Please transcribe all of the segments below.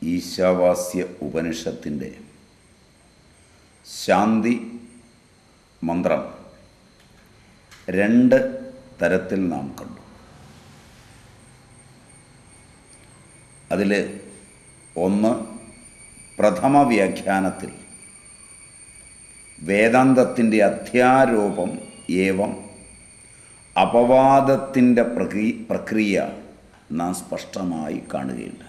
ഈശാവാസ്യ ഉപനിഷത്തിൻ്റെ ശാന്തി മന്ത്രം രണ്ട് തരത്തിൽ നാം കണ്ടു അതിൽ ഒന്ന് പ്രഥമ വ്യാഖ്യാനത്തിൽ വേദാന്തത്തിൻ്റെ അധ്യാരോപം ഏവം അപവാദത്തിൻ്റെ പ്രക്രി പ്രക്രിയ നാം സ്പഷ്ടമായി കാണുകയുണ്ടായി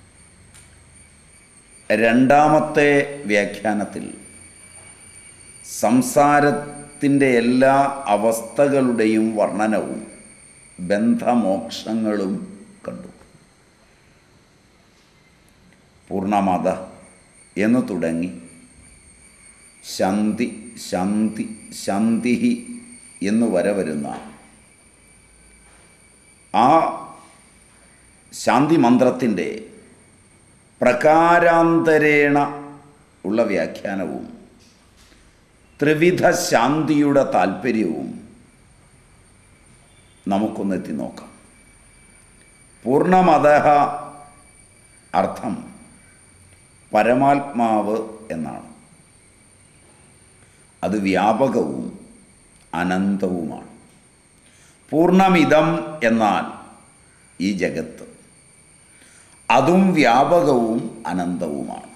രണ്ടാമത്തെ വ്യാഖ്യാനത്തിൽ സംസാരത്തിൻ്റെ എല്ലാ അവസ്ഥകളുടെയും വർണ്ണനവും ബന്ധമോക്ഷങ്ങളും കണ്ടു പൂർണ്ണമത എന്ന് തുടങ്ങി ശാന്തി ശാന്തി ശാന്തിഹി എന്ന് വരെ വരുന്ന ആ ശാന്തി മന്ത്രത്തിൻ്റെ പ്രകാരാന്തരേണ ഉള്ള വ്യാഖ്യാനവും ത്രിവിധ ശാന്തിയുടെ താല്പര്യവും നമുക്കൊന്നെത്തി നോക്കാം പൂർണ്ണമത അർത്ഥം പരമാത്മാവ് എന്നാണ് അത് വ്യാപകവും അനന്തവുമാണ് പൂർണ്ണമിതം എന്നാൽ ഈ ജഗത്ത് അതും വ്യാപകവും അനന്തവുമാണ്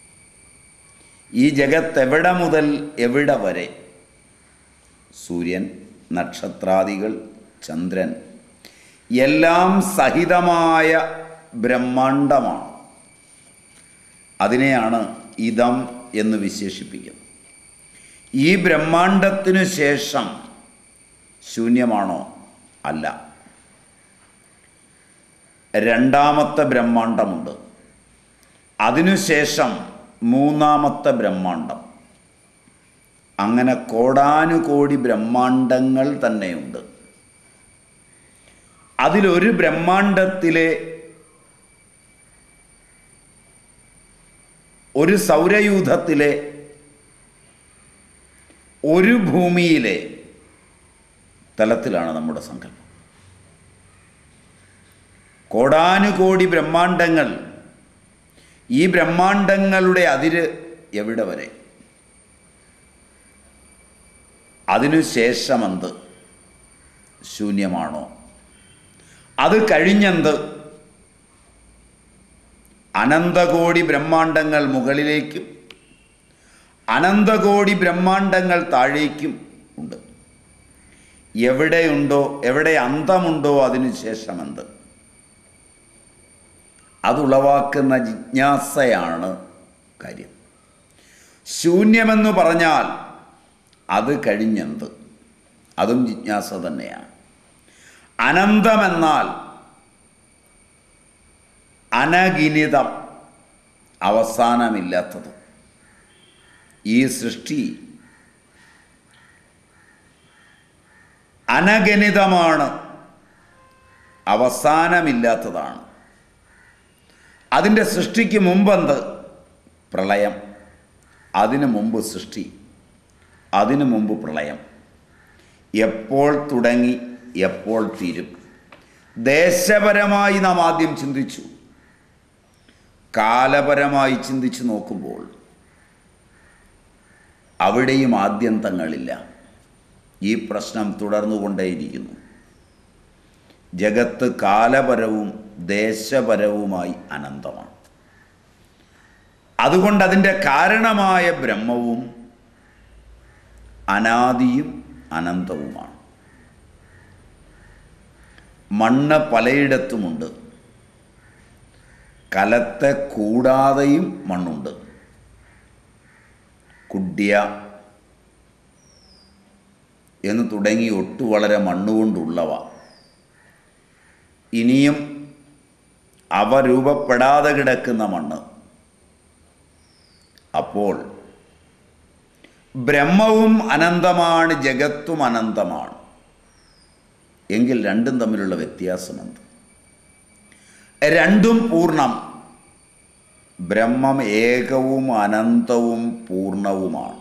ഈ ജഗത്ത് എവിടെ മുതൽ എവിടെ വരെ സൂര്യൻ നക്ഷത്രാദികൾ ചന്ദ്രൻ എല്ലാം സഹിതമായ ബ്രഹ്മാണ്ടമാണ് അതിനെയാണ് ഇതം എന്ന് വിശേഷിപ്പിക്കുന്നത് ഈ ബ്രഹ്മാണ്ടത്തിനു ശേഷം ശൂന്യമാണോ അല്ല രണ്ടാമത്തെ ബ്രഹ്മാണ്ടമുണ്ട് അതിനുശേഷം മൂന്നാമത്തെ ബ്രഹ്മാണ്ടം അങ്ങനെ കോടാനുകോടി ബ്രഹ്മാണ്ടങ്ങൾ തന്നെയുണ്ട് അതിലൊരു ബ്രഹ്മാണ്ടത്തിലെ ഒരു സൗരയൂഥത്തിലെ ഒരു ഭൂമിയിലെ തലത്തിലാണ് നമ്മുടെ സങ്കല്പം കോടാനുകോടി ബ്രഹ്മാണ്ടങ്ങൾ ഈ ബ്രഹ്മാണ്ടങ്ങളുടെ അതിര് എവിടെ വരെ അതിനുശേഷമെന്ത് ശൂന്യമാണോ അത് കഴിഞ്ഞെന്ത് അനന്തകോടി ബ്രഹ്മാണ്ടങ്ങൾ മുകളിലേക്കും അനന്തകോടി ബ്രഹ്മാണ്ടങ്ങൾ താഴേക്കും ഉണ്ട് എവിടെയുണ്ടോ എവിടെ അന്തമുണ്ടോ അതിനുശേഷമെന്ത് അതുളവാക്കുന്ന ജിജ്ഞാസയാണ് കാര്യം ശൂന്യമെന്ന് പറഞ്ഞാൽ അത് കഴിഞ്ഞെന്ത് അതും ജിജ്ഞാസ തന്നെയാണ് അനന്തമെന്നാൽ അനഗിനിതം അവസാനമില്ലാത്തത് ഈ സൃഷ്ടി അനഗണിതമാണ് അവസാനമില്ലാത്തതാണ് അതിൻ്റെ സൃഷ്ടിക്ക് മുമ്പെന്ത് പ്രളയം അതിനു മുമ്പ് സൃഷ്ടി അതിനു മുമ്പ് പ്രളയം എപ്പോൾ തുടങ്ങി എപ്പോൾ തീരും ദേശപരമായി നാം ആദ്യം ചിന്തിച്ചു കാലപരമായി ചിന്തിച്ചു നോക്കുമ്പോൾ അവിടെയും ആദ്യന്തങ്ങളില്ല ഈ പ്രശ്നം തുടർന്നുകൊണ്ടേയിരിക്കുന്നു ജഗത്ത് കാലപരവും ദേശപരവുമായി അനന്തമാണ് അതുകൊണ്ട് അതിൻ്റെ കാരണമായ ബ്രഹ്മവും അനാദിയും അനന്തവുമാണ് മണ്ണ് പലയിടത്തുമുണ്ട് കലത്തെ കൂടാതെയും മണ്ണുണ്ട് കുഡ്യ എന്ന് തുടങ്ങി ഒട്ടു വളരെ മണ്ണുകൊണ്ടുള്ളവ ഇനിയും അവ രൂപപ്പെടാതെ കിടക്കുന്ന മണ്ണ് അപ്പോൾ ബ്രഹ്മവും അനന്തമാണ് ജഗത്തും അനന്തമാണ് എങ്കിൽ രണ്ടും തമ്മിലുള്ള വ്യത്യാസമെന്ത് രണ്ടും പൂർണ്ണം ബ്രഹ്മം ഏകവും അനന്തവും പൂർണ്ണവുമാണ്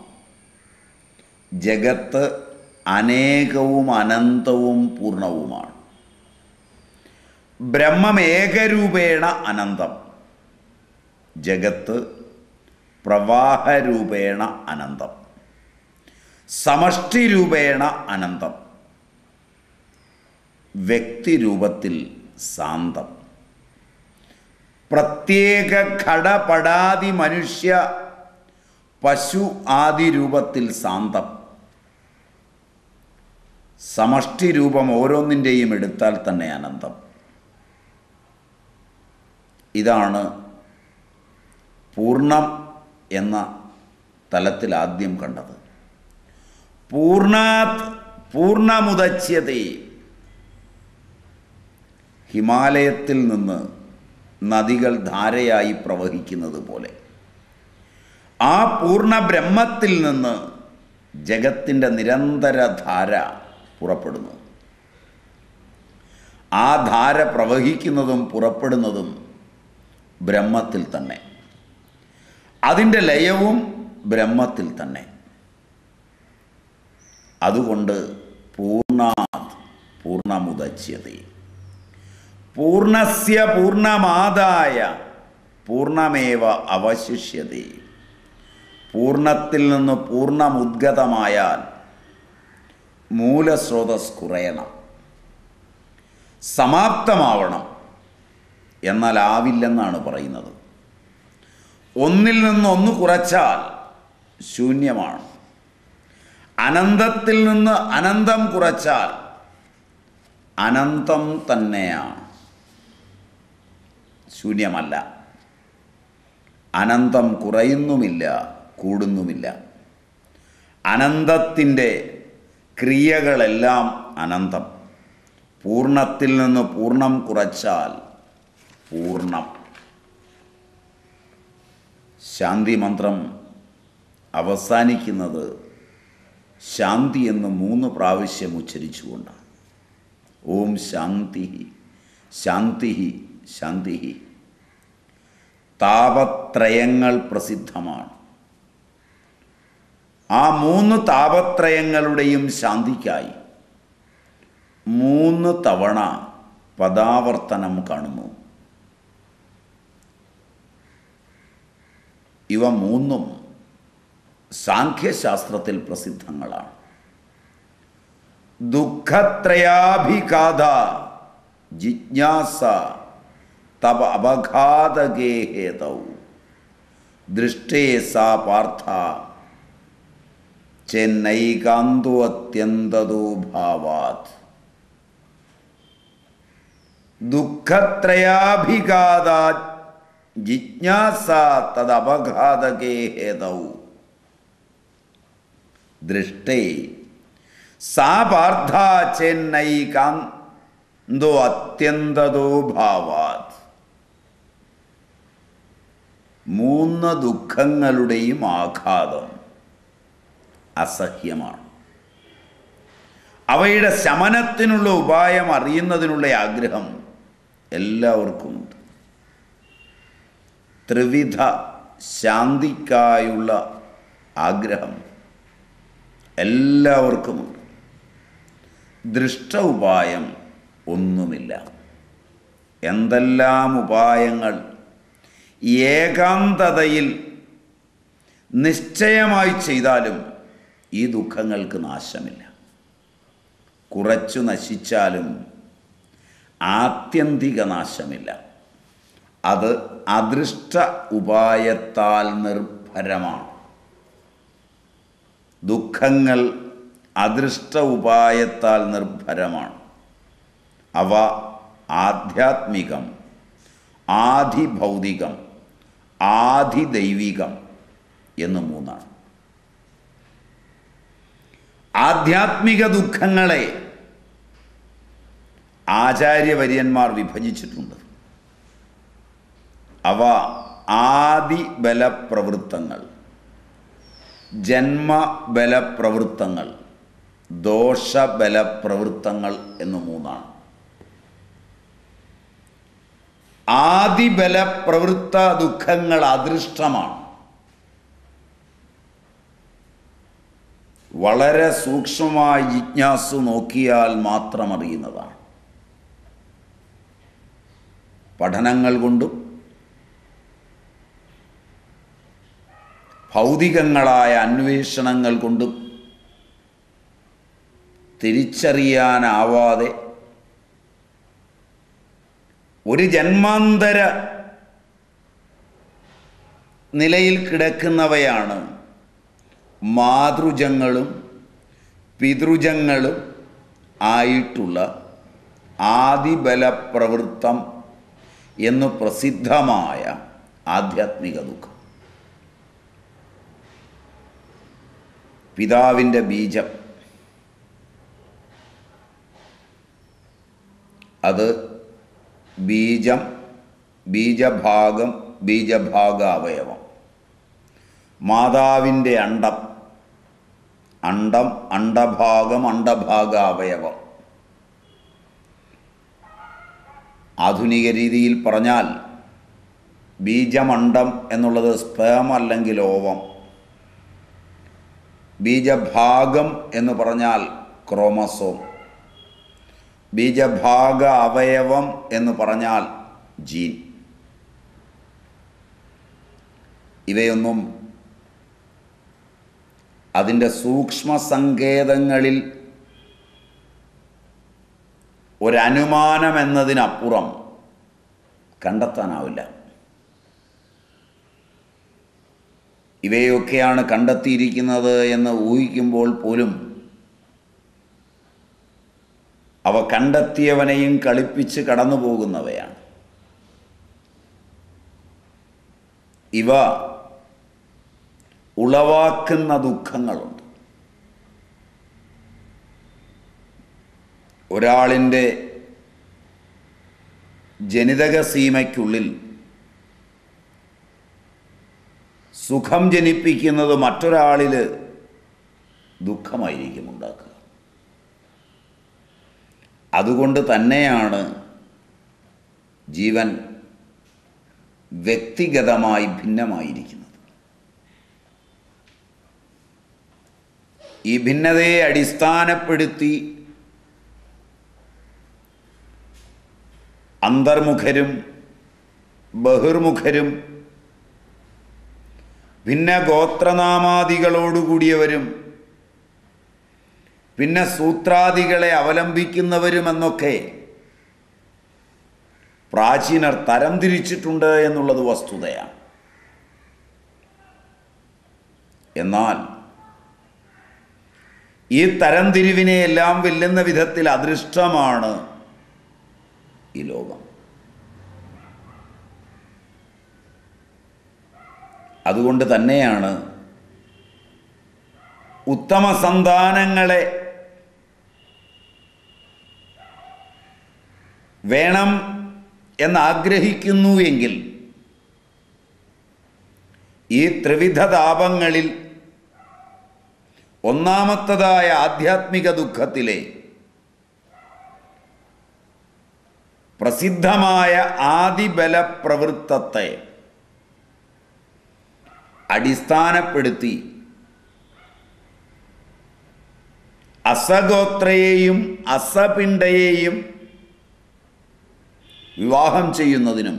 ജഗത്ത് അനേകവും അനന്തവും പൂർണ്ണവുമാണ് ബ്രഹ്മം ഏകരൂപേണ അനന്തം ജഗത്ത് പ്രവാഹരൂപേണ അനന്തം സമഷ്ടിരൂപേണ അനന്തം വ്യക്തിരൂപത്തിൽ സാന്തം പ്രത്യേക ഘടപടാതി മനുഷ്യ പശു ആദി രൂപത്തിൽ സാന്തം സമഷ്ടി രൂപം ഓരോന്നിൻ്റെയും എടുത്താൽ തന്നെ അനന്തം ഇതാണ് പൂർണ്ണം എന്ന തലത്തിൽ ആദ്യം കണ്ടത് പൂർണാത് പൂർണ്ണമുദച്യതേ ഹിമാലയത്തിൽ നിന്ന് നദികൾ ധാരയായി പ്രവഹിക്കുന്നത് പോലെ ആ പൂർണ്ണ ബ്രഹ്മത്തിൽ നിന്ന് ജഗത്തിൻ്റെ നിരന്തര ധാര പുറപ്പെടുന്നു ആ ധാര പ്രവഹിക്കുന്നതും പുറപ്പെടുന്നതും ബ്രഹ്മത്തിൽ തന്നെ അതിൻ്റെ ലയവും ബ്രഹ്മത്തിൽ തന്നെ അതുകൊണ്ട് പൂർണ്ണാത് പൂർണ്ണമുദച്യതേ പൂർണ്ണസ്യ പൂർണ്ണമാതായ പൂർണ്ണമേവ അവശിഷ്യതേ പൂർണ്ണത്തിൽ നിന്ന് പൂർണ്ണമുദ്ഗതമായാൽ മൂലസ്രോതസ് കുറയണം സമാപ്തമാവണം എന്നാൽ ആവില്ലെന്നാണ് പറയുന്നത് ഒന്നിൽ നിന്ന് ഒന്ന് കുറച്ചാൽ ശൂന്യമാണ് അനന്തത്തിൽ നിന്ന് അനന്തം കുറച്ചാൽ അനന്തം തന്നെയാണ് ശൂന്യമല്ല അനന്തം കുറയുന്നുമില്ല കൂടുന്നുമില്ല അനന്തത്തിൻ്റെ ക്രിയകളെല്ലാം അനന്തം പൂർണ്ണത്തിൽ നിന്ന് പൂർണ്ണം കുറച്ചാൽ പൂർണ്ണം ശാന്തി മന്ത്രം അവസാനിക്കുന്നത് ശാന്തി എന്ന് മൂന്ന് പ്രാവശ്യം ഉച്ചരിച്ചുകൊണ്ടാണ് ഓം ശാന്തി ശാന്തി ശാന്തി താപത്രയങ്ങൾ പ്രസിദ്ധമാണ് ആ മൂന്ന് താപത്രയങ്ങളുടെയും ശാന്തിക്കായി മൂന്ന് തവണ പദാവർത്തനം കാണുന്നു ഇവ മൂന്നും സാഖ്യശാസ്ത്രത്തിൽ പ്രസിദ്ധങ്ങളാണ് ദുഃഖത്രയാഭിഘാത ജിജ്ഞാസ തപ അപഘാതകേ ഹേതൗ ദൃഷ്ടേ സാ പാർത്ഥ ചെന്നൈകാന്തോ അത്യന്തതോ ഭാവാത് ദുഃഖത്രയാഭിഘാത ജിജ്ഞാസ തദപഘാതകേ ഹേതൗ ദൃഷ്ടേ സാ പാർത്ഥ ചെന്നൈകാന്തോ അത്യന്തതോ ഭാവാത് മൂന്ന് ദുഃഖങ്ങളുടെയും ആഘാതം അസഹ്യമാണ് അവയുടെ ശമനത്തിനുള്ള ഉപായം അറിയുന്നതിനുള്ള ആഗ്രഹം എല്ലാവർക്കുമുണ്ട് ത്രിവിധ ശാന്തിക്കായുള്ള ആഗ്രഹം എല്ലാവർക്കുമുണ്ട് ദൃഷ്ട ഉപായം ഒന്നുമില്ല എന്തെല്ലാം ഉപായങ്ങൾ ഏകാന്തതയിൽ നിശ്ചയമായി ചെയ്താലും ഈ ദുഃഖങ്ങൾക്ക് നാശമില്ല കുറച്ചു നശിച്ചാലും ആത്യന്തിക നാശമില്ല അത് അദൃഷ്ട ഉപായത്താൽ നിർഭരമാണ് ദുഃഖങ്ങൾ അദൃഷ്ട ഉപായത്താൽ നിർഭരമാണ് അവ ആധ്യാത്മികം ആധിഭൗതികം ആധിദൈവികം എന്ന് മൂന്നാണ് ആധ്യാത്മിക ദുഃഖങ്ങളെ ആചാര്യവര്യന്മാർ വിഭജിച്ചിട്ടുണ്ട് അവ ആദിബലപ്രവൃത്തങ്ങൾ ജന്മബലപ്രവൃത്തങ്ങൾ ദോഷബലപ്രവൃത്തങ്ങൾ എന്ന് മൂന്നാണ് ആദിബലപ്രവൃത്ത ദുഃഖങ്ങൾ അദൃഷ്ടമാണ് വളരെ സൂക്ഷ്മമായി ജിജ്ഞാസു നോക്കിയാൽ മാത്രം അറിയുന്നതാണ് പഠനങ്ങൾ കൊണ്ടും ഭൗതികങ്ങളായ അന്വേഷണങ്ങൾ കൊണ്ടും തിരിച്ചറിയാനാവാതെ ഒരു ജന്മാന്തര നിലയിൽ കിടക്കുന്നവയാണ് മാതൃജങ്ങളും പിതൃജങ്ങളും ആയിട്ടുള്ള ആദിബലപ്രവൃത്തം എന്ന് പ്രസിദ്ധമായ ആധ്യാത്മിക ദുഃഖം പിതാവിൻ്റെ ബീജം അത് ബീജം ബീജഭാഗം ബീജഭാഗ അവയവം മാതാവിൻ്റെ അണ്ടം അണ്ടം അണ്ടഭാഗം അണ്ടഭാഗ അവയവം ആധുനിക രീതിയിൽ പറഞ്ഞാൽ ബീജമണ്ഡം എന്നുള്ളത് സ്പേം അല്ലെങ്കിൽ ഓവം ബീജഭാഗം എന്ന് പറഞ്ഞാൽ ക്രോമസോം ബീജഭാഗ അവയവം എന്ന് പറഞ്ഞാൽ ജീൻ ഇവയൊന്നും അതിൻ്റെ സൂക്ഷ്മ സങ്കേതങ്ങളിൽ ഒരനുമാനം എന്നതിനപ്പുറം കണ്ടെത്താനാവില്ല ഇവയൊക്കെയാണ് കണ്ടെത്തിയിരിക്കുന്നത് എന്ന് ഊഹിക്കുമ്പോൾ പോലും അവ കണ്ടെത്തിയവനെയും കളിപ്പിച്ച് കടന്നു പോകുന്നവയാണ് ഇവ ഉളവാക്കുന്ന ദുഃഖങ്ങളുണ്ട് ഒരാളിൻ്റെ ജനിതക സീമയ്ക്കുള്ളിൽ സുഖം ജനിപ്പിക്കുന്നത് മറ്റൊരാളിൽ ദുഃഖമായിരിക്കും ഉണ്ടാക്കുക അതുകൊണ്ട് തന്നെയാണ് ജീവൻ വ്യക്തിഗതമായി ഭിന്നമായിരിക്കുന്നത് ഈ ഭിന്നതയെ അടിസ്ഥാനപ്പെടുത്തി അന്തർമുഖരും ബഹിർമുഖരും ഭിന്ന ഗോത്രനാമാദികളോടുകൂടിയവരും പിന്നെ സൂത്രാദികളെ അവലംബിക്കുന്നവരുമെന്നൊക്കെ പ്രാചീനർ തരംതിരിച്ചിട്ടുണ്ട് എന്നുള്ളത് വസ്തുതയാണ് എന്നാൽ ഈ തരംതിരിവിനെ എല്ലാം വെല്ലുന്ന വിധത്തിൽ അദൃഷ്ടമാണ് ഈ ലോകം അതുകൊണ്ട് തന്നെയാണ് ഉത്തമ സന്താനങ്ങളെ വേണം എന്നാഗ്രഹിക്കുന്നു എങ്കിൽ ഈ ത്രിവിധ താപങ്ങളിൽ ഒന്നാമത്തതായ ആധ്യാത്മിക ദുഃഖത്തിലെ പ്രസിദ്ധമായ ആദിബലപ്രവൃത്തത്തെ അടിസ്ഥാനപ്പെടുത്തി അസഗോത്രയെയും അസപിണ്ടയെയും വിവാഹം ചെയ്യുന്നതിനും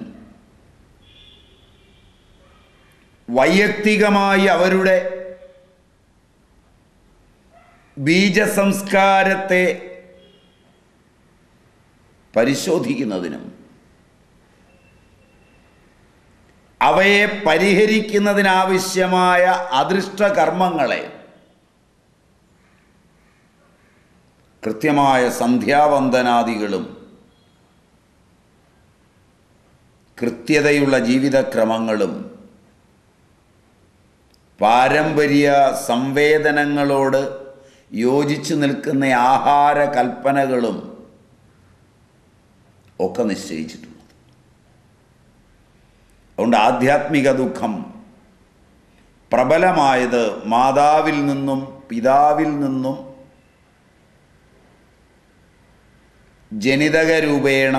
വൈയക്തികമായി അവരുടെ ബീജസംസ്കാരത്തെ പരിശോധിക്കുന്നതിനും അവയെ പരിഹരിക്കുന്നതിനാവശ്യമായ അദൃഷ്ട കർമ്മങ്ങളെ കൃത്യമായ സന്ധ്യാവന്ദനാദികളും കൃത്യതയുള്ള ജീവിതക്രമങ്ങളും പാരമ്പര്യ സംവേദനങ്ങളോട് യോജിച്ചു നിൽക്കുന്ന ആഹാര കൽപ്പനകളും ഒക്കെ നിശ്ചയിച്ചിട്ടുള്ളത് അതുകൊണ്ട് ആധ്യാത്മിക ദുഃഖം പ്രബലമായത് മാതാവിൽ നിന്നും പിതാവിൽ നിന്നും ജനിതക രൂപേണ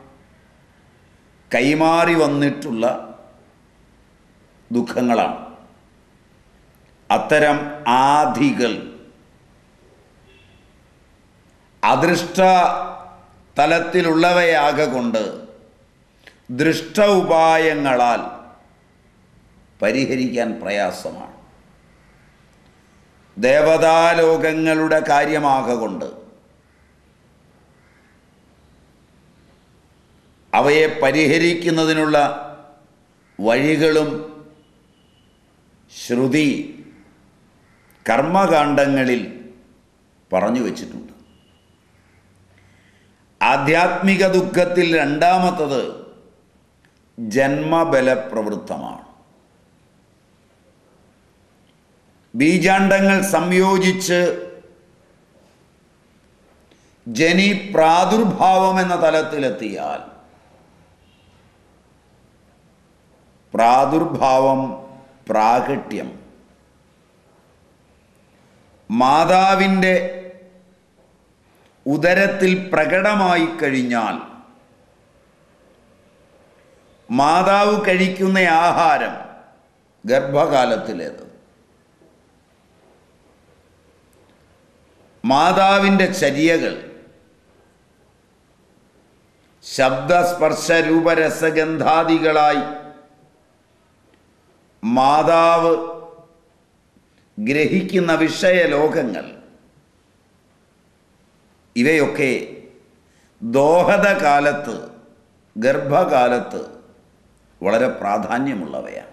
കൈമാറി വന്നിട്ടുള്ള ദുഃഖങ്ങളാണ് അത്തരം ആധികൾ അദൃഷ്ട തലത്തിലുള്ളവയാകെ കൊണ്ട് ദൃഷ്ട ഉപായങ്ങളാൽ പരിഹരിക്കാൻ പ്രയാസമാണ് ദേവതാലോകങ്ങളുടെ കാര്യമാകൊണ്ട് അവയെ പരിഹരിക്കുന്നതിനുള്ള വഴികളും ശ്രുതി കർമ്മകാണ്ഡങ്ങളിൽ പറഞ്ഞു വച്ചിട്ടുണ്ട് ആധ്യാത്മിക ദുഃഖത്തിൽ രണ്ടാമത്തത് ജന്മബലപ്രവൃത്തമാണ് ബീജാണ്ടങ്ങൾ സംയോജിച്ച് ജനി പ്രാദുർഭാവം എന്ന തലത്തിലെത്തിയാൽ പ്രാദുർഭാവം പ്രാകട്യം മാതാവിൻ്റെ ഉദരത്തിൽ പ്രകടമായി കഴിഞ്ഞാൽ മാതാവ് കഴിക്കുന്ന ആഹാരം ഗർഭകാലത്തിലേത് മാതാവിൻ്റെ ചര്യകൾ ശബ്ദസ്പർശ രൂപരസഗന്ധാദികളായി മാതാവ് ഗ്രഹിക്കുന്ന വിഷയലോകങ്ങൾ ഇവയൊക്കെ ദോഹത കാലത്ത് ഗർഭകാലത്ത് വളരെ പ്രാധാന്യമുള്ളവയാണ്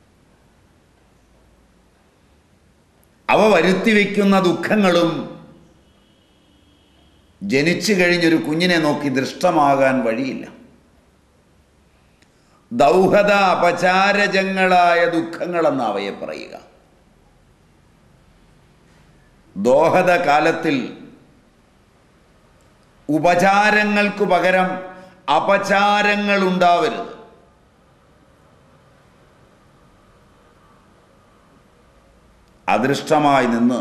അവ വരുത്തി വയ്ക്കുന്ന ദുഃഖങ്ങളും ജനിച്ചു കഴിഞ്ഞൊരു കുഞ്ഞിനെ നോക്കി ദൃഷ്ടമാകാൻ വഴിയില്ല ദൗഹത അപചാരജങ്ങളായ ദുഃഖങ്ങളെന്ന് അവയെ പറയുക ദോഹത കാലത്തിൽ ഉപചാരങ്ങൾക്കു പകരം അപചാരങ്ങൾ ഉണ്ടാവരുത് അദൃഷ്ടമായി നിന്ന്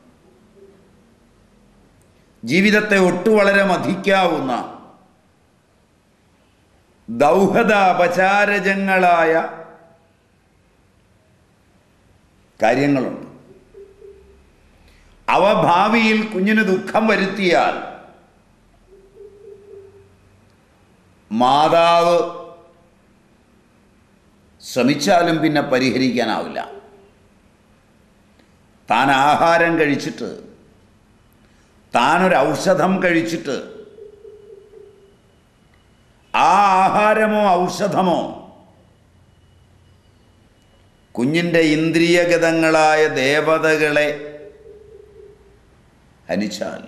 ജീവിതത്തെ ഒട്ടു വളരെ മതിക്കാവുന്ന ദൗഹത അപചാരജങ്ങളായ കാര്യങ്ങളുണ്ട് അവ ഭാവിയിൽ കുഞ്ഞിന് ദുഃഖം വരുത്തിയാൽ മാതാവ് ശ്രമിച്ചാലും പിന്നെ പരിഹരിക്കാനാവില്ല താൻ ആഹാരം കഴിച്ചിട്ട് താനൊരു ഔഷധം കഴിച്ചിട്ട് ആ ആഹാരമോ ഔഷധമോ കുഞ്ഞിൻ്റെ ഇന്ദ്രിയഗതങ്ങളായ ദേവതകളെ ഹനിച്ചാൽ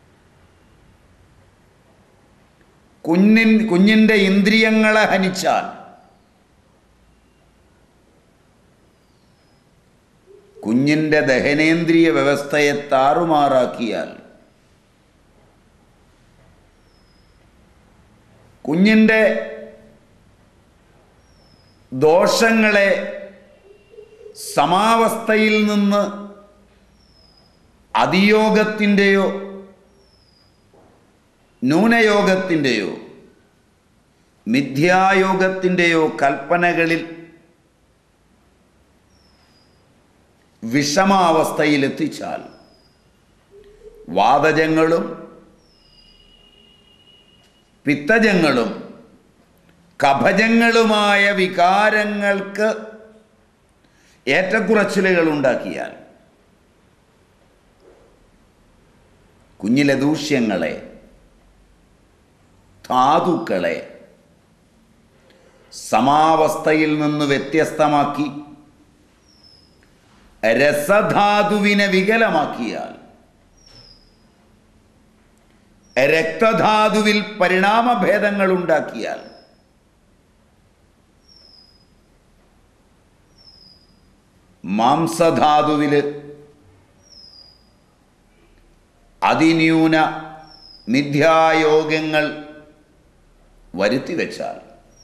കുഞ്ഞിൻ കുഞ്ഞിൻ്റെ ഇന്ദ്രിയങ്ങളെ ഹനിച്ചാൽ കുഞ്ഞിൻ്റെ ദഹനേന്ദ്രിയ വ്യവസ്ഥയെ താറുമാറാക്കിയാൽ കുഞ്ഞിൻ്റെ ദോഷങ്ങളെ സമാവസ്ഥയിൽ നിന്ന് അതിയോഗത്തിൻ്റെയോ ന്യൂനയോഗത്തിൻ്റെയോ മിഥ്യായോഗത്തിൻ്റെയോ കൽപ്പനകളിൽ വിഷമാവസ്ഥയിലെത്തിച്ചാൽ വാതജങ്ങളും പിത്തജങ്ങളും കഭജങ്ങളുമായ വികാരങ്ങൾക്ക് ഏറ്റക്കുറച്ചിലുകൾ ഉണ്ടാക്കിയാൽ കുഞ്ഞിലെ ദൂഷ്യങ്ങളെ ധാതുക്കളെ സമാവസ്ഥയിൽ നിന്ന് വ്യത്യസ്തമാക്കി രസധാതുവിനെ വികലമാക്കിയാൽ രക്തധാതുവിൽ പരിണാമഭേദങ്ങൾ ഉണ്ടാക്കിയാൽ മാംസധാതുവിൽ അതിന്യൂന മിഥ്യായോഗങ്ങൾ വരുത്തി വെച്ചാൽ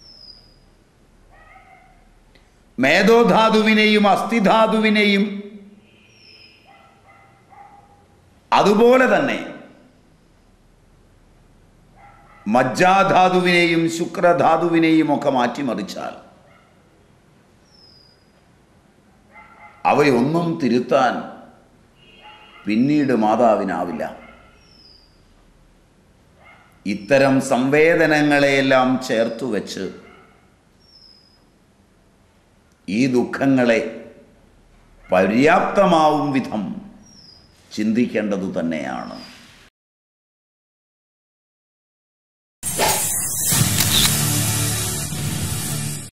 മേധോധാതുവിനെയും അസ്ഥിധാതുവിനെയും അതുപോലെ തന്നെ മജ്ജാധാതുവിനെയും ശുക്രധാതുവിനെയും ഒക്കെ മാറ്റിമറിച്ചാൽ അവയൊന്നും തിരുത്താൻ പിന്നീട് മാതാവിനാവില്ല ഇത്തരം സംവേദനങ്ങളെയെല്ലാം ചേർത്തു വച്ച് ഈ ദുഃഖങ്ങളെ പര്യാപ്തമാവും വിധം ചിന്തിക്കേണ്ടതു തന്നെയാണ്